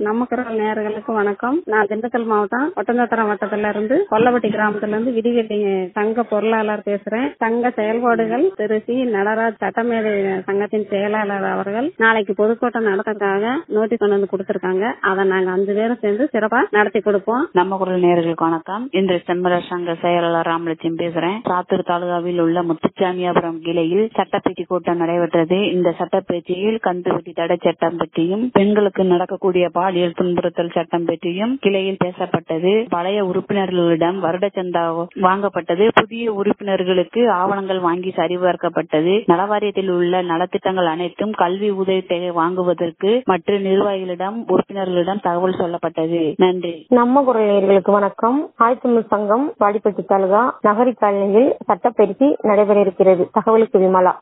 நம்ம குரல் நேயர்களுக்கு வணக்கம் நான் திண்டுக்கல் மாவட்டம் ஒட்டந்தத்திரம் வட்டத்துல இருந்து கொல்லப்பட்டி கிராமத்துல இருந்து விடிவெள்ளி சங்க பொருளாளர் பேசுறேன் சங்க செயல்பாடுகள் திரு சி நடராஜ் சட்டமேதை சங்கத்தின் செயலாளர் அவர்கள் நாளைக்கு பொதுக்கூட்டம் நடத்துறதுக்காக நோட்டீஸ் கொண்டு வந்து கொடுத்திருக்காங்க அதை நாங்க அஞ்சு பேரும் சேர்ந்து சிறப்பா நடத்தி கொடுப்போம் நம்ம குரல் நேயர்களுக்கு வணக்கம் இன்று செம்மலர் சங்க செயலாளர் ராமலட்சுமி பேசுறேன் சாத்தூர் தாலுகாவில் உள்ள முத்துச்சாமியாபுரம் கிளையில் சட்டப்பேட்டி கூட்டம் நடைபெற்றது இந்த சட்டப்பேட்டியில் கந்துவெட்டி தடை சட்டம் பற்றியும் பெண்களுக்கு நடக்கக்கூடிய பாலியல் துன்புறுத்தல் சட்டம் பற்றியும் கிளையில் பேசப்பட்டது பழைய உறுப்பினர்களிடம் வருட சந்தா வாங்கப்பட்டது புதிய உறுப்பினர்களுக்கு ஆவணங்கள் வாங்கி சரிபார்க்கப்பட்டது நலவாரியத்தில் உள்ள நலத்திட்டங்கள் அனைத்தும் கல்வி உதவி தொகை வாங்குவதற்கு மற்ற நிர்வாகிகளிடம் உறுப்பினர்களிடம் தகவல் சொல்லப்பட்டது நன்றி நம்ம குரல் நேயர்களுக்கு வணக்கம் ஆய்த்தமிழ் சங்கம் வாடிப்பட்டி தாலுகா நகரி காலனியில் சட்டப்பயிற்சி நடைபெற இருக்கிறது தகவலுக்கு விமலா